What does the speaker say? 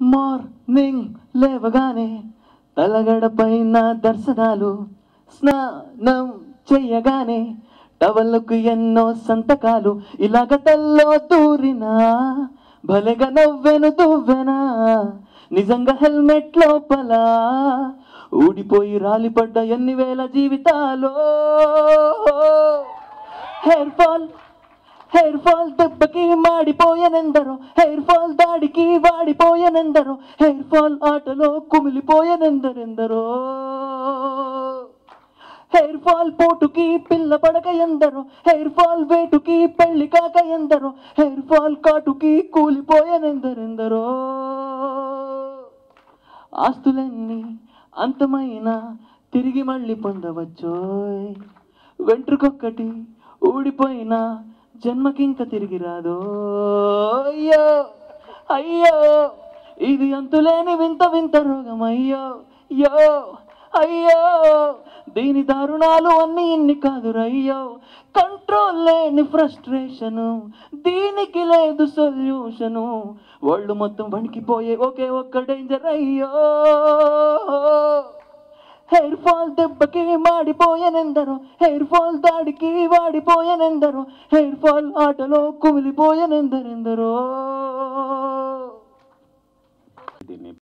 morning లేవగానే తలగడపైన దర్శనాలు స్నానం చెయ్యగానే టవల్కు ఎన్నో సంతకాలు ఇలాగ తల్లో దూరినా భలేగా నవ్వెను దువ్వెనా నిజంగా హెల్మెట్ లోపల ఊడిపోయి రాలిపడ్డ ఎన్ని వేల జీవితాలు హెయిర్ ఫాల్ హెయిర్ ఫాల్ దెబ్బకి మాడిపోయనెందరో హెయిర్ ఫాల్ దాడికి వాడిపోయనెందరో హెయిర్ ఫాల్ ఆటలో కుమిలిపోయనెందరెందరో హెయిర్ ఫాల్ పోటుకి పిల్ల పడక ఎందరో హెయిర్ ఫాల్ వేటుకి పెళ్లి కాక ఎందరో హెయిర్ ఫాల్ కాటుకి కూలిపోయనెందరెందరో ఆస్తులన్నీ అంతమైన తిరిగి మళ్ళీ పొందవచ్చోయ్ వెంట్రుకొక్కటి ఊడిపోయినా జన్మకింక తిరిగి రాదో అయ్యో అయ్యో ఇది అంతులేని వింత వింత రోగం అయ్యో యో అయ్యో దీని దారుణాలు అన్ని ఇన్ని కాదురయ్యో కంట్రోల్ లేని ఫ్రస్ట్రేషను దీనికి లేదు సొల్యూషను వాళ్ళు మొత్తం వణికిపోయే ఒకే ఒక్క డేంజర్ అయ్యో హెయిర్ ఫాల్ దెబ్బకి మాడిపోయనెందరో హెయిర్ ఫాల్ దాడికి వాడిపోయనెందరో హెయిర్ ఫాల్ ఆటలో కుమిలిపోయనెందరెందరో దీన్ని